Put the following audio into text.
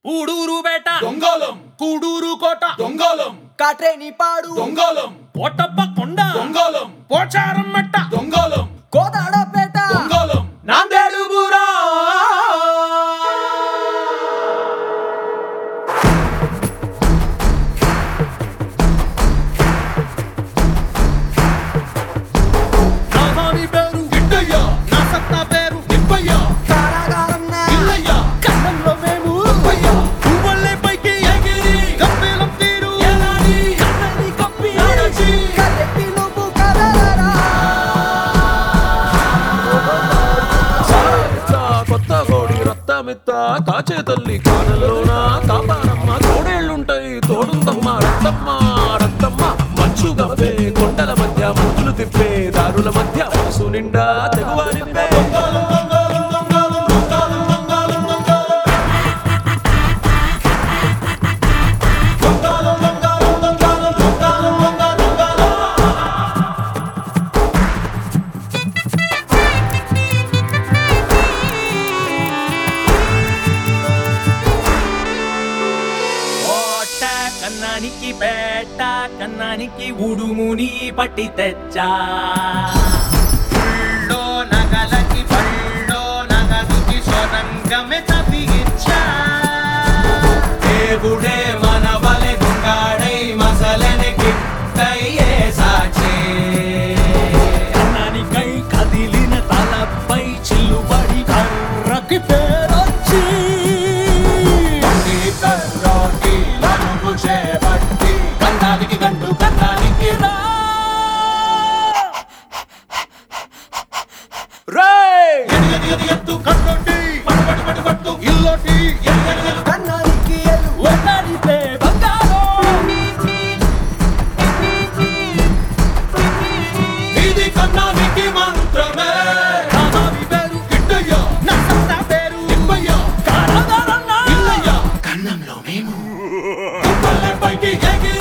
ఊడూరు బేట దొంగలం కూడూరు కోట దొంగలం కాట్రేని పాడు దొంగలం కోటప్ప కొండ దొంగలం పోచారం మట్ట దొంగలం కోదాడపేట దొంగలం నాందేడు బూరా నా స్వామి పేరు గిట్టయ్య నా సత్తా పేరు నిప్పయ్య కారాగారం నా ఇల్లయ్య కన్నంలో మేము అప్పయ్య పువ్వుల్లే పైకి ఎగిరి కప్పేలం తీరు ఎలాడి కన్నని కప్పి నడచి కలెక్కి నువ్వు కదలరా సారమిత్త, కొత్త కోడి రక్తమిత్త కాచే తల్లి కానలోన కాపారమ్మ తోడేళ్లుంటాయి తోడుందమ్మ రక్తమ్మ రక్తమ్మ మంచు గవ్వే కొండల మధ్య మంచులు తిప్పే దారుల మధ్య మనసు నిండా తెగువ నింపే కోట కన్నానికి పేట కన్నానికి ఉడుముని పట్టి తెచ్చా ఊళ్ళో నగలకి పళ్ళో నగదుకి సొరంగమే తప్పిచ్చా దేవుడే మన వలె దొంగాడై మసలని గిట్టయ్యే సాక్షి కన్నానికై కదిలిన తలపై చిల్లుబడి కర్రకి పేరొచ్చి బండి కర్రోటి నలుగు చేపట్టి కన్నానికి గండు కన్నానికి రా రేయ్! ఎది ఎది ఎది ఎత్తు కన్నొడ్డి, పడు పడు పడు పట్టు ఇల్లోటి, ఎది ఎది ఎది కన్నానికి ఎలు ఒక్కడితే బంగారం. ఇది కన్నానికి మంత్రమే నా స్వామి పేరు, గిట్టయ్య నా సత్తా పేరు, నిప్పయ్య కారాగారన్నా. ఇల్లయ్య కన్నంలో మేము పల్లె పైకి ఎగిరి